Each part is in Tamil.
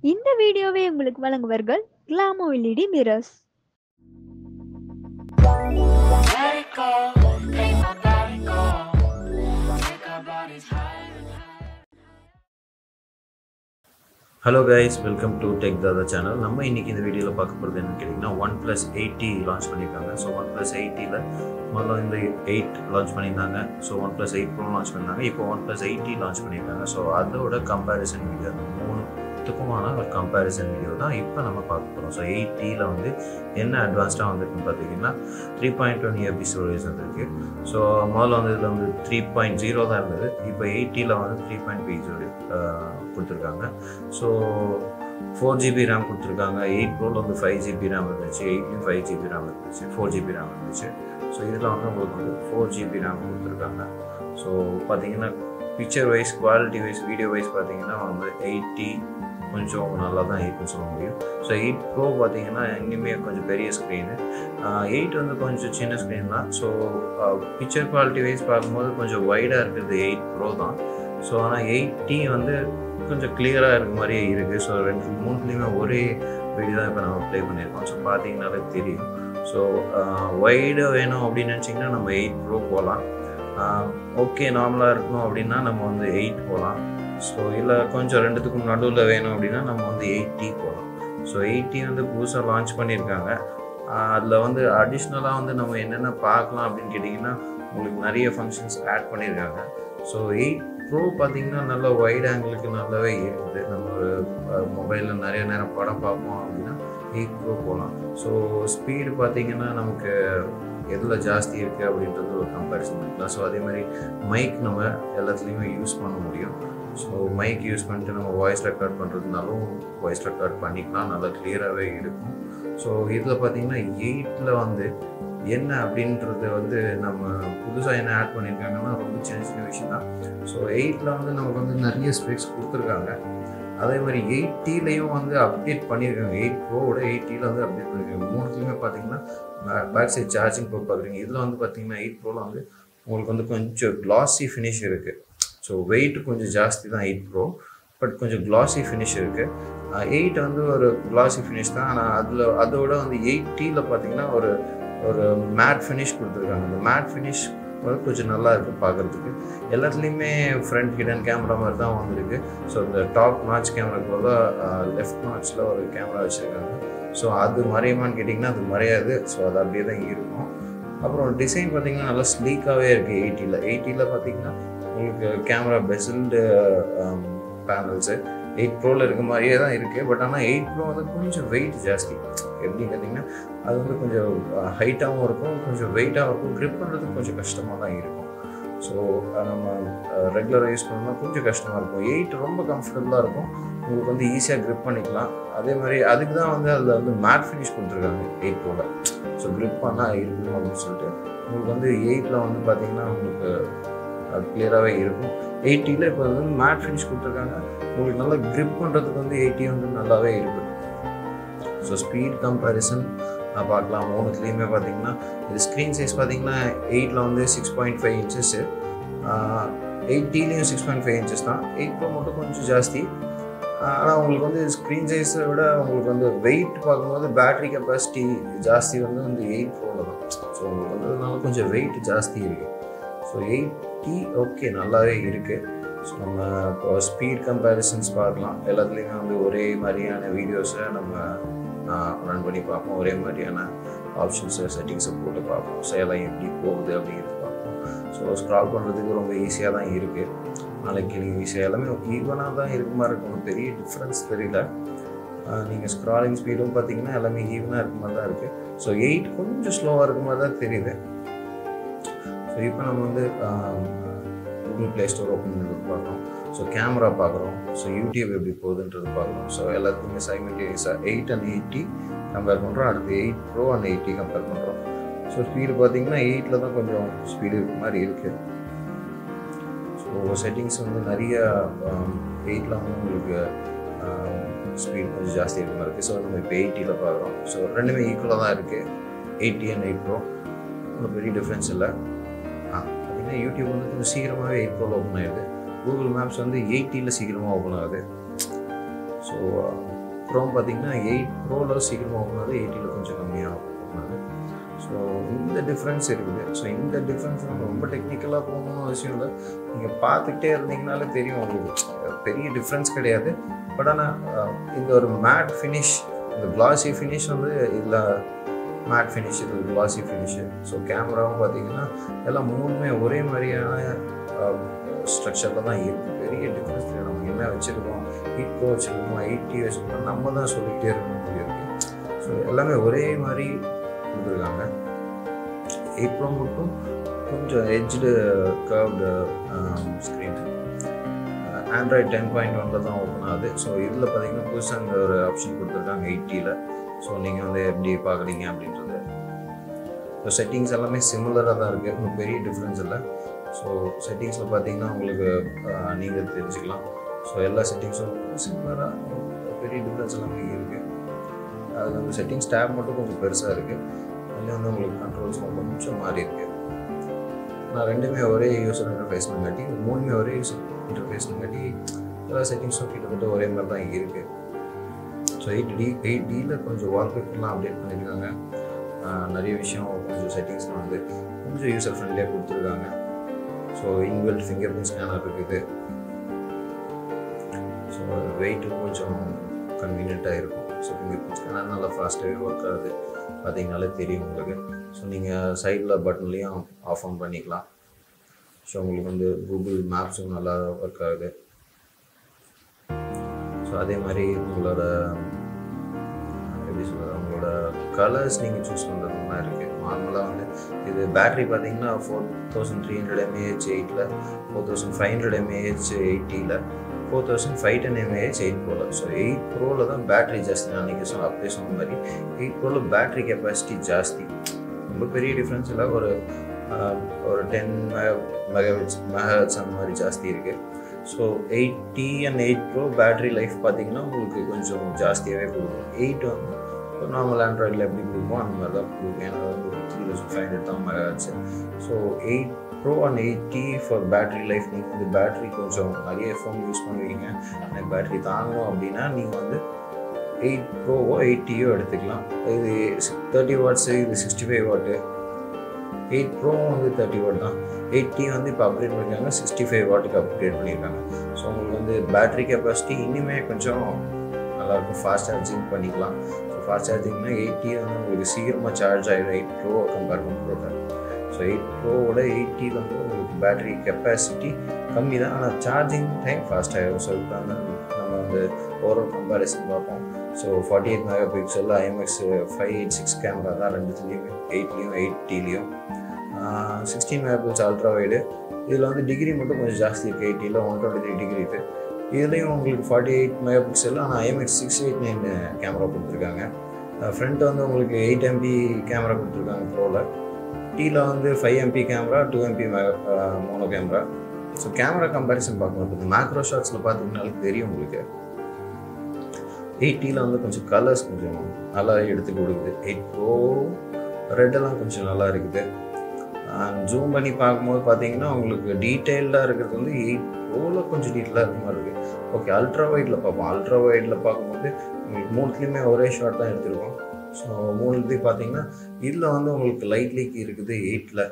இந்த வீடியோவை உங்களுக்கு வழங்குவர்கள் Glamo LED mirrors Let it go, make my body go. Take our bodies higher and higher. Hello guys welcome to tech Dada channel நம்ம இன்னைக்கு இந்த வீடியோவில் பார்க்க போகிறது என்னன்னு கேட்டிங்கன்னா ஒன் ப்ளஸ் எயிட்டி லான்ச் பண்ணியிருக்காங்க ஸோ ஒன் ப்ளஸ் எயிட்டியில் முதல்ல இந்த எயிட் லான்ச் பண்ணியிருந்தாங்க so OnePlus eight pro launch பண்ணியிருந்தாங்க இப்போ ஒன் ப்ளஸ் எயிட்டி லான்ச் பண்ணியிருக்காங்க ஸோ அதோட கம்பேரிசன் வீடியோ அந்த மூணுத்துக்குமான ஒரு கம்பேரிசன் வீடியோ தான் இப்போ நம்ம பார்க்க போகிறோம் ஸோ எயிட்டியில் வந்து என்ன அட்வான்ஸ்டாக வந்திருக்குன்னு பார்த்தீங்கன்னா த்ரீ பாயிண்ட் ஒன் இயர்பி ஸ்டோரேஜ் வந்திருக்கு ஸோ முதல்ல வந்து இதில் வந்து த்ரீ பாயிண்ட் ஜீரோ தான் இருந்தது இப்போ எயிட்டியில் வந்து த்ரீ பாயிண்ட் ஃபைவ் ஜீரோ கொடுத்துருக்காங்க ஸோ ஃபோர் ஜிபி ரேம் கொடுத்துருக்காங்க எயிட் ப்ரோவில் வந்து ஃபைவ் ஜிபி ரேம் இருந்துச்சு எயிட்லேயும் ஃபைவ் ஜிபி ரேம் இருந்துச்சு ஃபோர் ஜிபி ரேம் இருந்துச்சு ஸோ இதில் வந்து உங்களுக்கு வந்து ஃபோர் ஜிபி ரேம் கொடுத்துருக்காங்க ஸோ பார்த்தீங்கன்னா picture wise quality wise video wise பார்த்தீங்கன்னா வந்து எயிட்டி கொஞ்சம் நல்லா தான் இருக்குன்னு சொல்ல முடியும் ஸோ எயிட் ப்ரோ பார்த்தீங்கன்னா இன்னுமே கொஞ்சம் பெரிய ஸ்க்ரீனு எயிட் வந்து கொஞ்சம் சின்ன ஸ்க்ரீன் தான் ஸோ பிக்சர் குவாலிட்டி வைஸ் பார்க்கும்போது கொஞ்சம் வைடாக இருக்கிறது எயிட் ப்ரோ தான் ஸோ ஆனால் எயிட்டி வந்து கொஞ்சம் கிளியராக இருக்க மாதிரியே இருக்குது ஸோ ரெண்டு மூணுத்துலேயுமே ஒரே வீடியோ தான் இப்போ நம்ம ப்ளே பண்ணியிருக்கோம் ஸோ பார்த்தீங்கன்னாலே தெரியும் ஸோ வைடு வேணும் அப்படின்னு நினச்சிங்கன்னா நம்ம எயிட் ப்ரோ போகலாம் ஓகே நார்மலாக இருக்கணும் அப்படின்னா நம்ம வந்து எயிட் போகலாம் ஸோ இல்லை கொஞ்சம் ரெண்டுத்துக்கும் நடுவில் வேணும் அப்படின்னா நம்ம வந்து எயிட்டி போகலாம் ஸோ எயிட்டி வந்து புதுசாக லான்ச் பண்ணியிருக்காங்க அதில் வந்து அடிஷ்னலாக வந்து நம்ம என்னென்ன பார்க்கலாம் அப்படின்னு கேட்டிங்கன்னா உங்களுக்கு நிறைய ஃபங்க்ஷன்ஸ் ஆட் பண்ணியிருக்காங்க ஸோ எயிட் ப்ரோ பார்த்தீங்கன்னா நல்ல வைட் ஆங்கிளுக்கு நல்லாவே இருக்குது நம்ம ஒரு மொபைலில் நிறைய நேரம் படம் பார்ப்போம் அப்படின்னா எயிட் ப்ரோ போகலாம் ஸோ ஸ்பீடு பார்த்தீங்கன்னா நமக்கு எதில் ஜாஸ்தி இருக்குது அப்படின்றது ஒரு கம்பேரிசன் பண்ணிக்கலாம் ஸோ அதே மாதிரி மைக் நம்ம எல்லாத்துலேயுமே யூஸ் பண்ண முடியும் ஸோ மைக் யூஸ் பண்ணிட்டு நம்ம வாய்ஸ் ரெக்கார்ட் பண்ணுறதுனாலும் வாய்ஸ் ரெக்கார்ட் பண்ணிக்கலாம் நல்லா கிளியராகவே இருக்கும் ஸோ இதில் பார்த்தீங்கன்னா எயிட்டில் வந்து என்ன அப்படின்றது வந்து நம்ம புதுசாக என்ன ஆட் பண்ணியிருக்காங்கன்னா ரொம்ப சின்ன சின்ன விஷயம் தான் ஸோ எயிட்டில் வந்து நமக்கு வந்து நிறைய ஸ்பெக்ஸ் கொடுத்துருக்காங்க அதே மாதிரி எயிட்டிலையும் வந்து அப்டேட் பண்ணியிருக்காங்க எயிட் ப்ரோவோட எயிட்டியில் வந்து அப்டேட் பண்ணியிருக்காங்க மூணுத்துலையுமே பார்த்தீங்கன்னா பேக் சைட் சார்ஜிங் ப்ரோ பார்க்குறீங்க இதில் வந்து பார்த்தீங்கன்னா எயிட் ப்ரோவில் வந்து உங்களுக்கு வந்து கொஞ்சம் கிளாஸி ஃபினிஷ் இருக்குது ஸோ வெயிட் கொஞ்சம் ஜாஸ்தி தான் எயிட் ப்ரோ பட் கொஞ்சம் கிளாஸி ஃபினிஷ் இருக்குது எயிட் வந்து ஒரு கிளாஸி ஃபினிஷ் தான் ஆனால் அதில் அதோட வந்து எயிட்டியில் பார்த்தீங்கன்னா ஒரு ஒரு மேட் ஃபினிஷ் கொடுத்துருக்காங்க அந்த மேட் ஃபினிஷ் வந்து கொஞ்சம் நல்லா இருக்குது பார்க்குறதுக்கு எல்லாத்துலேயுமே ஃப்ரண்ட் ஹிடன் கேமரா மாதிரி தான் வந்திருக்கு ஸோ இந்த டாப் நாச் கேமராக்கு தான் லெஃப்ட் நாச்சில் ஒரு கேமரா வச்சுருக்காங்க ஸோ அது மறையுமான்னு கேட்டிங்கன்னா அது மறையாது ஸோ அது அப்படியே தான் இருக்கும் அப்புறம் டிசைன் பார்த்திங்கன்னா நல்லா ஸ்லீக்காகவே இருக்குது எயிட்டியில் எயிட்டியில் பார்த்திங்கன்னா உங்களுக்கு கேமரா பெசில்டு பேனல்ஸு எயிட் ப்ரோவில் இருக்க மாதிரியே தான் இருக்குது பட் ஆனால் எயிட் ப்ரோ வந்து கொஞ்சம் வெயிட் ஜாஸ்தி எப்படி கேட்டிங்கன்னா அது வந்து கொஞ்சம் ஹைட்டாகவும் இருக்கும் கொஞ்சம் வெயிட்டாகவும் இருக்கும் க்ரிப் பண்ணுறதுக்கு கொஞ்சம் கஷ்டமாக தான் இருக்கும் ஸோ நம்ம ரெகுலராக யூஸ் பண்ணோம்னா கொஞ்சம் கஷ்டமாக இருக்கும் எயிட் ரொம்ப கம்ஃபர்டபுளாக இருக்கும் உங்களுக்கு வந்து ஈஸியாக க்ரிப் பண்ணிக்கலாம் அதே மாதிரி அதுக்கு தான் வந்து அதில் வந்து மேட் ஃபினிஷ் கொடுத்துருக்காங்க எயிட் ப்ரோவில் ஸோ க்ரிப் பண்ணால் இருக்கணும் அப்படின்னு சொல்லிட்டு உங்களுக்கு வந்து எயிட்டில் வந்து பார்த்திங்கன்னா உங்களுக்கு அது கிளியராகவே இருக்கும் எயிட்டியில் இப்போ வந்து மேட் ஃபினிஷ் கொடுத்துருக்காங்க உங்களுக்கு நல்லா க்ரிப் பண்ணுறதுக்கு வந்து எயிட்டி வந்து நல்லாவே இருக்குது ஸோ ஸ்பீட் கம்பேரிசன் பார்க்கலாம் மூணுத்துலேயுமே பார்த்தீங்கன்னா இது ஸ்க்ரீன் சைஸ் பார்த்தீங்கன்னா எயிட்டில் வந்து சிக்ஸ் பாயிண்ட் ஃபைவ் இன்ச்சஸ்ஸு எயிட்டிலையும் சிக்ஸ் பாயிண்ட் ஃபைவ் இன்ச்சஸ் தான் எயிட் ப்ரோ மட்டும் கொஞ்சம் ஜாஸ்தி ஆனால் உங்களுக்கு வந்து ஸ்க்ரீன் சைஸை விட உங்களுக்கு வந்து வெயிட் பார்க்கும்போது பேட்ரி கெப்பாசிட்டி ஜாஸ்தி வந்து வந்து எயிட் ப்ரோவில் தான் ஸோ உங்களுக்கு வந்து அதனால கொஞ்சம் வெயிட் ஜாஸ்தி இருக்குது ஸோ எயிட்டி ஓகே நல்லாவே இருக்குது ஸோ நம்ம இப்போ ஸ்பீட் கம்பேரிசன்ஸ் பார்க்கலாம் எல்லாத்துலேயுமே வந்து ஒரே மாதிரியான வீடியோஸை நம்ம ரன் பண்ணி பார்ப்போம் ஒரே மாதிரியான ஆப்ஷன்ஸை செட்டிங்ஸை போட்டு பார்ப்போம் ஸோ எல்லாம் எப்படி போகுது அப்படிங்கிறது பார்ப்போம் ஸோ ஸ்க்ரால் பண்ணுறதுக்கு ரொம்ப ஈஸியாக தான் இருக்குது நாளைக்கு நீங்கள் ஈஸியாக எல்லாமே ஈவனாக தான் இருக்க மாதிரி இருக்கும் ஒன்றும் பெரிய டிஃப்ரென்ஸ் தெரியல நீங்கள் ஸ்க்ராலிங் ஸ்பீடும் பார்த்தீங்கன்னா எல்லாமே ஈவனாக இருக்க மாதிரி தான் இருக்குது ஸோ எயிட் கொஞ்சம் ஸ்லோவாக இருக்க மாதிரி தான் தெரியுது ஸோ இப்போ நம்ம வந்து கூகுள் ப்ளே ஸ்டோர் ஓப்பன் பண்ணுறது பார்க்குறோம் ஸோ கேமரா பார்க்குறோம் ஸோ யூடியூப் எப்படி போகுதுன்றது பார்க்குறோம் ஸோ எல்லாத்துக்குமே சைமெண்டேனியஸாக எயிட் அண்ட் எயிட்டி கம்பேர் பண்ணுறோம் அடுத்து eight pro and eight T compare பண்ணுறோம் ஸோ ஸ்பீடு பார்த்தீங்கன்னா எயிட்டில் தான் கொஞ்சம் ஸ்பீடு இருக்க மாதிரி இருக்குது ஸோ செட்டிங்ஸ் வந்து நிறைய எயிட்டில் வந்து உங்களுக்கு ஸ்பீட் கொஞ்சம் ஜாஸ்தி இருக்க மாதிரி இருக்குது ஸோ நம்ம இப்போ எயிட்டியில் பார்க்குறோம் ஸோ ரெண்டுமே ஈக்குவலாக தான் இருக்குது எயிட்டி அண்ட் எயிட் ப்ரோ ஒன்றும் பெரிய டிஃப்ரென்ஸ் இல்லை ஆ பார்த்தீங்கன்னா யூடியூப் வந்து கொஞ்சம் சீக்கிரமாகவே எயிட் ப்ரோவில் ஓப்பன் ஆகிடுது கூகுள் மேப்ஸ் வந்து எயிட்டியில் சீக்கிரமாக ஓப்பன் ஆகுது ஸோ ப்ரோ பார்த்தீங்கன்னா எயிட் ப்ரோவில் சீக்கிரமாக ஓப்பன் ஆகுது எயிட்டியில் கொஞ்சம் கம்மியாக ஓப்பன் ஆகுது ஸோ இந்த டிஃப்ரென்ஸ் இருக்குது ஸோ இந்த டிஃப்ரென்ஸ் நம்ம ரொம்ப டெக்னிக்கலாக போகணும்னு அவசியம் இல்லை நீங்கள் பார்த்துக்கிட்டே இருந்தீங்கனாலே தெரியும் உங்களுக்கு பெரிய டிஃப்ரென்ஸ் கிடையாது பட் ஆனால் இந்த ஒரு மேட் ஃபினிஷ் இந்த கிளாசி ஃபினிஷ் வந்து இதில் மேட் ஃபினிஷ் இது கிளாசி ஃபினிஷு ஸோ கேமராவும் பார்த்தீங்கன்னா எல்லாம் மூணுமே ஒரே மாதிரியான ஸ்ட்ரக்சரில் தான் இருக்குது பெரிய டிஃப்ரென்ஸ் தெரியும் நம்ம என்ன வச்சுருக்கோம் எயிட் ப்ரோ வச்சுருக்கோம் எயிட்டி வச்சுருக்கோம் நம்ம தான் சொல்லிகிட்டே இருக்க முடியாது ஸோ எல்லாமே ஒரே மாதிரி கொடுத்துருக்காங்க எயிட் ப்ரோ மட்டும் கொஞ்சம் edged curved screen Android ten point ஒனில் தான் ஓப்பன் ஆகுது ஸோ இதில் பார்த்தீங்கன்னா புதுசாக இந்த ஒரு ஆப்ஷன் கொடுத்துருக்காங்க எயிட்டியில் ஸோ நீங்கள் வந்து எப்படி பார்க்குறீங்க அப்படின்றது ஸோ செட்டிங்ஸ் எல்லாமே சிமிலராக தான் இருக்குது ஒன்றும் பெரிய டிஃப்ரென்ஸ் இல்லை ஸோ செட்டிங்ஸில் பார்த்தீங்கன்னா உங்களுக்கு நீங்கள் தெரிஞ்சுக்கலாம் ஸோ எல்லா செட்டிங்ஸும் சிமிலராக பெரிய டிஃப்ரென்ஸ் எல்லாமே இருக்குது அதில் அந்த செட்டிங்ஸ் டேப் மட்டும் கொஞ்சம் பெருசாக இருக்குது அதில் வந்து உங்களுக்கு கண்ட்ரோல்ஸும் கொஞ்சம் மாறி இருக்குது நான் ரெண்டுமே ஒரே யூசர் இன்டர்ஃபேஸ்னுங்காட்டி மூணுமே ஒரே யூசர் இன்டர்ஃபேஸ்னுங்காட்டி எல்லா செட்டிங்ஸும் கிட்டத்தட்ட ஒரே மாதிரி தான் இருக்குது ஸோ எயிட் டி எயிட் டியில் கொஞ்சம் வால்பேப்பர்லாம் அப்டேட் பண்ணியிருக்காங்க ஆஹ் நிறைய விஷயம் கொஞ்சம் செட்டிங்ஸ்லாம் வந்து கொஞ்சம் யூசர் ஃப்ரெண்ட்லியாக கொடுத்துருக்காங்க so inbuilt fingerprint scanner இருக்குது ஸோ வெயிட்டும் கொஞ்சம் கன்வீனியண்ட்டாக இருக்கும் ஸோ ஃபிங்கர் பிரிண்ட் ஸ்கேனர் நல்லா ஃபாஸ்ட்டாகவே ஒர்க் ஆகுது பார்த்தீங்கனாலே தெரியும் உங்களுக்கு ஸோ நீங்கள் சைடில் பட்டன்லேயும் ஆஃப் ஆன் பண்ணிக்கலாம் ஸோ உங்களுக்கு வந்து கூகுள் மேப்ஸும் நல்லா ஒர்க் ஆகுது ஸோ அதே மாதிரி உங்களோட எப்படி சொல்கிறது உங்களோட கலர்ஸ் நீங்கள் சூஸ் பண்ணுறதுலாம் இருக்குது நார்மலாக வந்து இது பேட்ரி பார்த்தீங்கன்னா four thousand three hundred M A H எயிட்டில் four thousand five hundred M A H எயிட்டியில் four thousand five ten M A H eight ப்ரோவில் ஸோ எயிட் ப்ரோவில் தான் பேட்டரி ஜாஸ்தி நான் அன்றைக்கி சொன்ன அப்படியே சொன்ன மாதிரி எயிட் ப்ரோவில் பேட்டரி கெப்பாசிட்டி ஜாஸ்தி ரொம்ப பெரிய டிஃப்ரென்ஸ் இல்லை ஒரு ஆஹ், ஒரு டென் மெகாஹெட்ஸ் மெகாஹெட்ஸ் அந்த மாதிரி ஜாஸ்தி இருக்குது so eight T and eight pro battery life பார்த்தீங்கன்னா உங்களுக்கு கொஞ்சம் ஜாஸ்தியாகவே கொடுக்கும் எயிட் வந்து ஒரு நார்மல் ஆண்ட்ராய்டில் எப்படி கொடுப்போம் அந்த மாதிரி தான் கொடுக்கும் ஏன்னா வந்து த்ரீ தௌசண்ட் ஃபைவ் ஹண்ட்ரட் தான் megahertz so eight pro and eight T for battery life நீங்கள் வந்து பேட்டரி கொஞ்சம் நிறைய ஃபோன் யூஸ் பண்ணுவீங்க எனக்கு பேட்டரி தாங்கணும் அப்படின்னா நீங்கள் வந்து எயிட் ப்ரோவோ எயிட்டியோ எடுத்துக்கலாம் இது தேர்ட்டி வாட்ஸு இது சிக்ஸ்டி ஃபைவ் வாட்டு எயிட் ப்ரோவும் வந்து தேர்ட்டி வாட் தான் எயிட்டி வந்து இப்போ அப்கிரேட் பண்ணியிருக்காங்க சிக்ஸ்டி ஃபைவ் வாட்டுக்கு அப்கிரேட் பண்ணியிருக்காங்க ஸோ உங்களுக்கு வந்து பேட்டரி கெப்பாசிட்டி இன்னுமே கொஞ்சம் நல்லாயிருக்கும் ஃபாஸ்ட் சார்ஜிங் பண்ணிக்கலாம் ஸோ ஃபாஸ்ட் சார்ஜிங்னா எயிட்டி வந்து உங்களுக்கு சீக்கிரமாக சார்ஜ் ஆகிடும் எயிட் ப்ரோ கம்பேர் பண்ணுறத ஸோ எயிட் ப்ரோவோட எயிட்டி வந்து உங்களுக்கு பேட்டரி கெப்பாசிட்டி கம்மி தான் ஆனால் சார்ஜிங் டைம் ஃபாஸ்ட் ஆகிடும் ஸோ இப்போ வந்து நம்ம வந்து ஓவரால் கம்பேரிசன் பார்ப்போம் ஸோ ஃபார்ட்டி எயிட் மெகா பிக்சலில் IMX five eight six camera தான் ரெண்டுத்துலேயும் எயிட்லேயும் எயிட்டிலையும் sixteen megapixel ultra wide இதில் வந்து டிகிரி மட்டும் கொஞ்சம் ஜாஸ்தி இருக்குது எயிட்டியில் ஒன் டுவெண்ட்டி த்ரீ டிகிரி இருக்குது இதுலேயும் உங்களுக்கு ஃபார்ட்டி எயிட் மெகா பிக்சல் ஆனால் IMX six eight nine camera கொடுத்துருக்காங்க ஃப்ரண்ட் வந்து உங்களுக்கு எயிட் எம்பி கேமரா கொடுத்துருக்காங்க ப்ரோவில் டீயில் வந்து five MP camera two MP mono camera so camera comparison பார்க்கும்போது மேக்ரோ ஷாட்ஸில் பார்த்தீங்கனாலே தெரியும் உங்களுக்கு எயிட்டியில் வந்து கொஞ்சம் கலர்ஸ் கொஞ்சம் நல்லா எடுத்து கொடுக்குது எயிட் ப்ரோ ரெட்டெல்லாம் கொஞ்சம் நல்லா இருக்குது ஜூம் பண்ணி பார்க்கும்போது பார்த்தீங்கன்னா உங்களுக்கு டீட்டெயில்டாக இருக்கிறது வந்து எயிட் ப்ரோவில் கொஞ்சம் டீட்டெயிலாக இருக்க மாதிரி இருக்குது ஓகே அல்ட்ரா வைடில் பார்ப்போம் அல்ட்ரா வைடில் பார்க்கும்போது உங்களுக்கு மூணுத்துலேயுமே ஒரே ஷாட் தான் எடுத்திருக்கோம் ஸோ மூணுத்தையும் பார்த்தீங்கன்னா இதில் வந்து உங்களுக்கு லைட் லீக் இருக்குது எயிட்டில்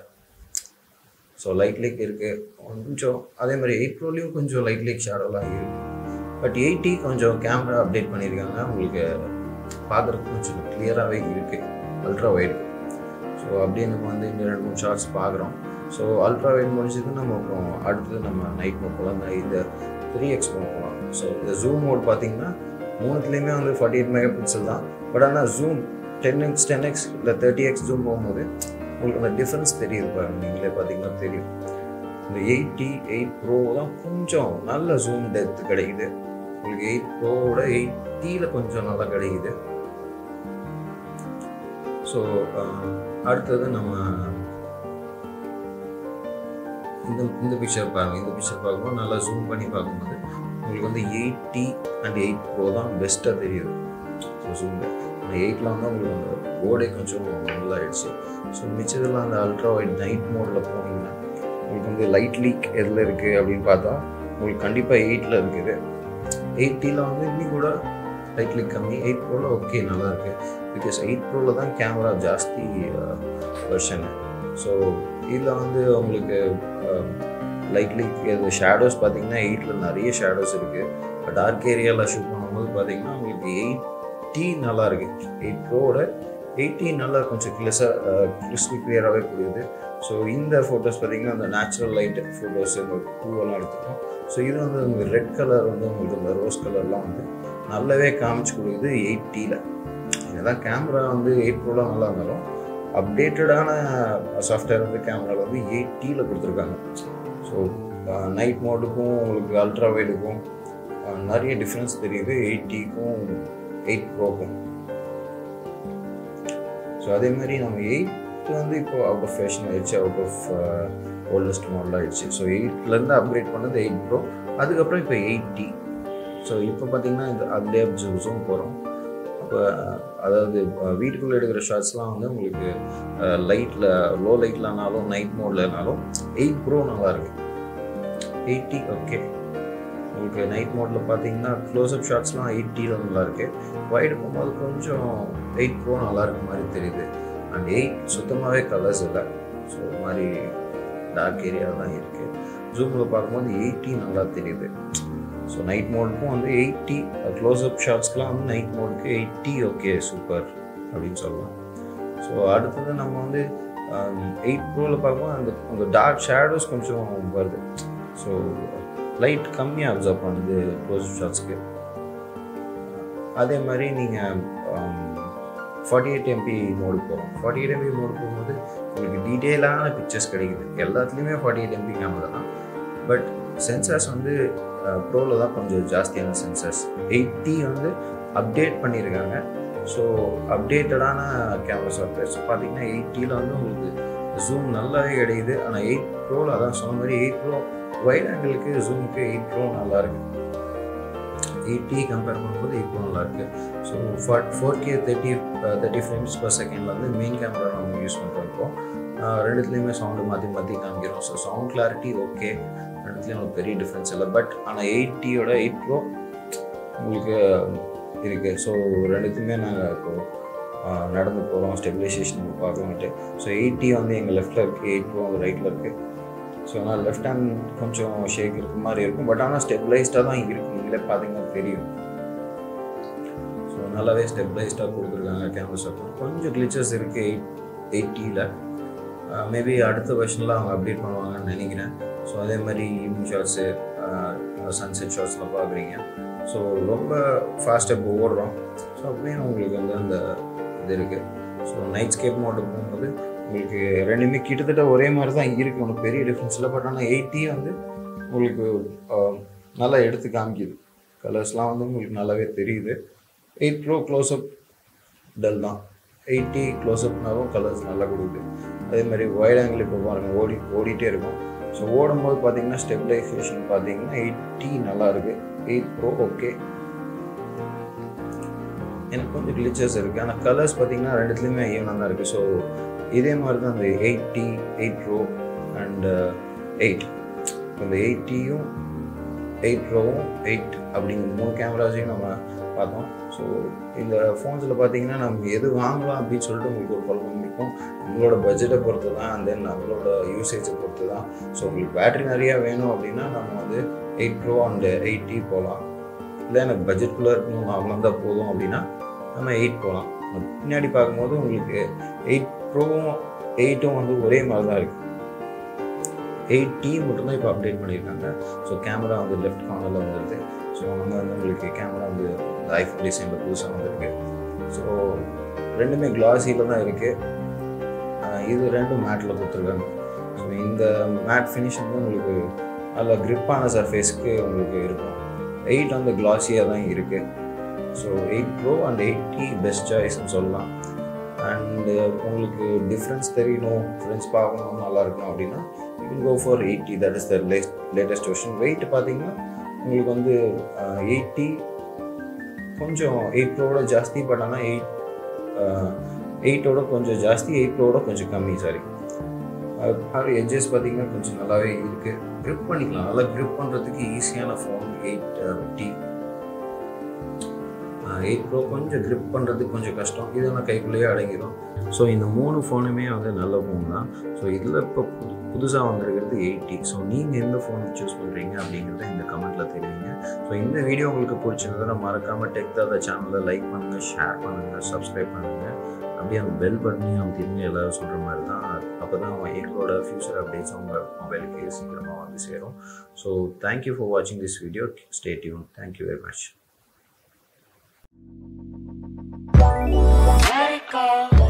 ஸோ லைட் லீக் இருக்குது கொஞ்சம் அதே மாதிரி எயிட் ப்ரோலையும் கொஞ்சம் லைட் லீக் ஷேடோலாம் இருக்குது பட் எயிட்டி கொஞ்சம் கேமரா அப்டேட் பண்ணியிருக்காங்க உங்களுக்கு பார்க்குறதுக்கு கொஞ்சம் கிளியராகவே இருக்குது அல்ட்ரா வைடு ஸோ அப்படியே நம்ம வந்து இந்த ரெண்டு மூணு ஷார்ட்ஸ் பார்க்குறோம் ஸோ அல்ட்ரா வைட் முடிஞ்சது நம்ம அப்புறம் அடுத்தது நம்ம நைட் மோட் போகலாம் இந்த த்ரீ எக்ஸ் மோட் போகலாம் ஸோ இந்த ஜூம் மோட் பார்த்தீங்கன்னா மூணுத்துலேயுமே வந்து ஃபார்ட்டி எயிட் மெகா பிக்சல் தான் பட் ஆனால் zoom ten X ten X இல்லை தேர்ட்டி எக்ஸ் ஜூம் போகும்போது உங்களுக்கு அந்த டிஃப்ரென்ஸ் தெரியுது பாருங்க நீங்களே பார்த்தீங்கன்னா தெரியும் இந்த எயிட்டி எயிட் ப்ரோ தான் கொஞ்சம் நல்ல ஜூம் டெப்த் கிடைக்குது உங்களுக்கு எயிட் ப்ரோவோட எயிட்டியில் கொஞ்சம் நல்லா கிடைக்குது ஸோ அடுத்தது நம்ம இந்த இந்த பிக்சர் பாருங்கள் இந்த பிக்சர் பார்க்கும்போது நல்லா ஜூம் பண்ணி பார்க்கும்போது உங்களுக்கு வந்து எயிட்டி அண்ட் எயிட் ப்ரோ தான் பெஸ்ட்டாக தெரியுது ஸோ ஜூமில் அந்த எயிட்டில் வந்து உங்களுக்கு அந்த போர்டே கொஞ்சம் நல்லா ஆயிடுச்சு ஸோ மிச்சதெல்லாம் அந்த அல்ட்ரா வைட் நைட் மோடில் போனீங்கன்னா உங்களுக்கு வந்து லைட் லீக் எதில் இருக்குது அப்படின்னு பார்த்தா உங்களுக்கு கண்டிப்பாக எயிட்டில் இருக்குது எயிட்டியில் வந்து இன்னும் கூட லைட்லி கம்மி எயிட் ப்ரோவில் ஓகே நல்லா இருக்கு பிகாஸ் எயிட் ப்ரோவில் தான் கேமரா ஜாஸ்தி வெர்ஷனு ஸோ இதில் வந்து உங்களுக்கு லைட்லி இது ஷேடோஸ் பார்த்தீங்கன்னா எயிட்டில் நிறைய ஷேடோஸ் இருக்குது டார்க் ஏரியாவில் ஷூட் பண்ணும்போது பார்த்தீங்கன்னா உங்களுக்கு எயிட் டி நல்லா இருக்கு எயிட் ப்ரோவோட எயிட்டி நல்லா கொஞ்சம் கிளிஸாக கிறிஸ்பி கிளியராகவே புரியுது ஸோ இந்த ஃபோட்டோஸ் பார்த்தீங்கன்னா அந்த நேச்சுரல் லைட் ஃபோட்டோஸ் இந்த பூவெல்லாம் எடுத்துக்கோம் ஸோ இது வந்து இந்த ரெட் கலர் வந்து உங்களுக்கு இந்த ரோஸ் கலர்லாம் வந்து நல்லாவே காமிச்சு கொடுக்குது எயிட்டியில் இதுதான் கேமரா வந்து எயிட் ப்ரோலாம் நல்லா இருந்தாலும் அப்டேட்டடான சாஃப்ட்வேர் வந்து கேமராவில் வந்து எயிட்டியில் கொடுத்துருக்காங்க ஸோ நைட் மோடுக்கும் உங்களுக்கு அல்ட்ரா வைடுக்கும் நிறைய டிஃப்ரென்ஸ் தெரியுது எயிட்டிக்கும் எயிட் ப்ரோக்கும் ஸோ அதே மாதிரி நம்ம எயிட் வந்து இப்போ அவுட் ஆஃப் ஃபேஷன் ஆயிடுச்சு அவுட் ஆஃப் ஓல்டஸ்ட் மாடல் ஆயிடுச்சு ஸோ எயிட்லேருந்து அப்கிரேட் பண்ணது எயிட் ப்ரோ அதுக்கப்புறம் இப்போ எயிட்டி ஸோ இப்போ பார்த்தீங்கன்னா இந்த அப்படியே ஜூஸும் போகிறோம் அப்போ அதாவது வீட்டுக்குள்ளே எடுக்கிற ஷார்ட்ஸ்லாம் வந்து உங்களுக்கு லைட்டில் லோ லைட்லனாலும் நைட் மோட்லனாலும் எயிட் ப்ரோ நல்லாயிருக்கு எயிட்டி ஓகே உங்களுக்கு நைட் மோடில் பார்த்தீங்கன்னா க்ளோஸ்அப் ஷாட்ஸ்லாம் எயிட்டியில் நல்லா இருக்கு வைடு போகும்போது கொஞ்சம் எயிட் ப்ரோ நல்லா இருக்க மாதிரி தெரியுது அண்ட் எயிட் சுத்தமாகவே கலர்ஸ் இல்லை ஸோ ஒரு மாதிரி டார்க் ஏரியா தான் இருக்குது ஜூமில் பார்க்கும்போது எயிட்டி நல்லா தெரியுது ஸோ நைட் மோடுக்கும் வந்து எயிட்டி க்ளோஸ்அப் ஷாட்ஸ்க்கெலாம் வந்து நைட் மோடுக்கு எயிட்டி ஓகே சூப்பர் அப்படின்னு சொல்லலாம் ஸோ அடுத்தது நம்ம வந்து எயிட் ப்ரோவில் பார்க்கும்போது அந்த அந்த டார்க் ஷேடோஸ் கொஞ்சம் வருது ஸோ லைட் கம்மியாக அப்சர்வ் பண்ணுது க்ளோஸ் ஷாட்ஸ்க்கு அதே மாதிரி நீங்கள் ஃபார்ட்டி எயிட் எம்பி மோடு போகிறோம் ஃபார்ட்டி எயிட் எம்பி மோடு போகும்போது உங்களுக்கு டீட்டெயிலான பிக்சர்ஸ் கிடைக்குது எல்லாத்துலேயுமே ஃபார்ட்டி எயிட் எம்பி கேமரா தான் பட் சென்சார்ஸ் வந்து ப்ரோவில் தான் கொஞ்சம் ஜாஸ்தியான சென்சார்ஸ் எயிட்டி வந்து அப்டேட் பண்ணியிருக்காங்க ஸோ அப்டேட்டடான கேமரா சாஃப்ட்வேர் ஸோ பார்த்தீங்கன்னா எயிட்டியில் வந்து உங்களுக்கு ஜூம் நல்லாவே கிடைக்குது ஆனால் எயிட் ப்ரோவில் அதான் சொன்ன மாதிரி எயிட் ப்ரோ வைட் ஆங்கிளுக்கு ஜூமுக்கு எயிட் ப்ரோ நல்லா இருக்கு எயிட்டி கம்பேர் பண்ணும்போது எயிட் ப்ரோ நல்லா இருக்கு so for four K thirty thirty frames per செகண்டில் வந்து மெயின் கேமரா நம்ம யூஸ் பண்ணுறோம் இப்போ ரெண்டுத்துலேயுமே சவுண்டு மாற்றி மாற்றி காமிக்கிறோம் ஸோ சவுண்ட் கிளாரிட்டி ஓகே ரெண்டுத்துலேயும் ஒரு பெரிய டிஃப்ரென்ஸ் இல்லை பட் ஆனால் எயிட்டியோட எயிட் ப்ரோ உங்களுக்கு இருக்குது ஸோ ரெண்டுத்துமே நாங்கள் இப்போது நடந்து போகிறோம் ஸ்டெபிலைசேஷன் பார்க்கலான்ட்டு ஸோ எயிட்டி வந்து எங்கள் லெஃப்ட்டில் இருக்குது எயிட் ப்ரோ ரைட்டில் இருக்குது ஸோ ஆனால் லெஃப்ட் ஹேண்ட் கொஞ்சம் ஷேக் இருக்க மாதிரி இருக்கும் பட் ஆனால் ஸ்டெபிளைஸ்டாக தான் இருக்கும் நீங்களே பார்த்தீங்கன்னா தெரியும் ஸோ நல்லாவே ஸ்டெபிளைஸ்டாக கொடுத்துருக்காங்க கேமரா சாஃப்ட்வேர் கொஞ்சம் கிளிச்சஸ் இருக்குது எயிட் எயிட்டியில் மேபி அடுத்த வருஷனில் அவங்க அப்டேட் பண்ணுவாங்கன்னு நினைக்கிறேன் ஸோ அதே மாதிரி ஈவினிங் ஷாட்ஸு சன்செட் ஷாட்ஸ்லாம் பார்க்குறீங்க ஸோ ரொம்ப ஃபாஸ்ட்டாக இப்போ ஓடுறோம் ஸோ அப்படியே உங்களுக்கு வந்து அந்த இது இருக்குது ஸோ நைட் ஸ்கேப் மோட்டு போகும்போது உங்களுக்கு ரெண்டுமே கிட்டத்தட்ட ஒரே மாதிரி தான் இருக்குது ஒன்றும் பெரிய டிஃப்ரென்ஸ் இல்லை பட் ஆனால் எயிட்டி வந்து உங்களுக்கு நல்லா எடுத்து காமிக்குது கலர்ஸ்லாம் வந்து உங்களுக்கு நல்லாவே தெரியுது எயிட் ப்ரோ க்ளோஸ்அப் டல் தான் எயிட்டி க்ளோஸ்அப்னாலும் கலர்ஸ் நல்லா கொடுக்குது அதே மாதிரி வைட் ஆங்கிள் இப்போ பாருங்கள் ஓடி ஓடிட்டே இருக்கும் ஸோ ஓடும்போது பார்த்தீங்கன்னா ஸ்டெபிலைசேஷன் பார்த்தீங்கன்னா எயிட்டி நல்லா இருக்குது எயிட் ப்ரோ ஓகே எனக்கு கொஞ்சம் கிளிச்சஸ் இருக்குது ஆனால் கலர்ஸ் பார்த்தீங்கன்னா ரெண்டுத்துலேயுமே ஈவனாக தான் இருக்குது ஸோ இதே மாதிரி தான் அந்த eight T eight pro and eight இந்த எயிட்டியும் எயிட் ப்ரோவும் எயிட் அப்படிங்கிற மூணு கேமராஸையும் நம்ம பார்த்தோம் ஸோ இந்த ஃபோன்ஸில் பார்த்தீங்கன்னா நம்ம எது வாங்கலாம் அப்படின்னு சொல்லிட்டு உங்களுக்கு ஒரு குழப்பம் இருக்கும் நம்மளோட பட்ஜெட்டை பொறுத்து தான் அண்ட் தென் நம்மளோட யூசேஜை பொறுத்து தான் ஸோ உங்களுக்கு பேட்டரி நிறையா வேணும் அப்படின்னா நம்ம வந்து எயிட் ப்ரோ அண்ட் எயிட்டி போகலாம் இல்லை எனக்கு பட்ஜெட்குள்ளே இருக்கணும் அவ்வளோ தான் போதும் அப்படின்னா நம்ம எயிட் போகலாம் பின்னாடி பார்க்கும்போது உங்களுக்கு எயிட் ப்ரோவும் எயிட்டும் வந்து ஒரே மாதிரி தான் இருக்குது எயிட் டி மட்டும்தான் இப்போ அப்டேட் பண்ணியிருக்காங்க ஸோ கேமரா வந்து லெஃப்ட் கார்னரில் வந்துடுது ஸோ அங்கே வந்து உங்களுக்கு கேமரா வந்து ஐஃபோன் டிசைனில் புதுசாக வந்திருக்கு ஸோ ரெண்டுமே கிளாஸியில் தான் இருக்குது இது ரெண்டும் மேட்டில் கொடுத்துருக்காங்க ஸோ இந்த மேட் ஃபினிஷ் வந்து உங்களுக்கு நல்ல க்ரிப்பான சர்ஃபேஸ்க்கு உங்களுக்கு இருக்கும் எயிட் வந்து கிளாஸியாக தான் இருக்குது so eight pro and eight T best சாய்ஸ்னு சொல்லலாம் அண்டு உங்களுக்கு டிஃப்ரென்ஸ் தெரியணும் ஃப்ரெண்ட்ஸ் பார்க்கணும் நல்லா இருக்கணும் அப்படின்னா you go for eight T that is the latest version weight பார்த்தீங்கன்னா உங்களுக்கு வந்து எயிட்டி கொஞ்சம் எயிட் ப்ரோவோட ஜாஸ்தி பட் ஆனால் எயிட் எயிட்டோட கொஞ்சம் ஜாஸ்தி எயிட் ப்ரோவோட கொஞ்சம் கம்மி சாரி அது எட்ஜஸ் பார்த்தீங்கன்னா கொஞ்சம் நல்லாவே இருக்குது க்ரிப் பண்ணிக்கலாம் நல்லா க்ரிப் பண்ணுறதுக்கு ஈஸியான phone eight T eight pro கொஞ்சம் grip பண்ணுறதுக்கு கொஞ்சம் கஷ்டம் இதெல்லாம் கைக்குள்ளேயே அடங்கிடும் ஸோ இந்த மூணு ஃபோனுமே வந்து நல்ல ஃபோன் தான் ஸோ இதில் இப்போ புது புதுசாக வந்திருக்கிறது எயிட்டி ஸோ நீங்கள் எந்த ஃபோன் சூஸ் பண்ணுறீங்க அப்படிங்கிறத இந்த கமெண்ட்டில் தெரிவிங்க ஸோ இந்த வீடியோ உங்களுக்கு பிடிச்சிருந்ததுன்னா மறக்காமல் டெக் தாத சேனலை லைக் பண்ணுங்கள் ஷேர் பண்ணுங்கள் சப்ஸ்கிரைப் பண்ணுங்கள் அப்படியே அந்த பெல் பட்டனையும் அமைத்திருங்க எல்லாரும் சொல்கிற மாதிரி தான் அப்போ தான் எங்களோட ஃபியூச்சர் அப்டேட்ஸ் உங்கள் மொபைலுக்கு சீக்கிரமாக வந்து சேரும் ஸோ தேங்க்யூ ஃபார் வாட்சிங் this video stay tune thank you very much Let it go.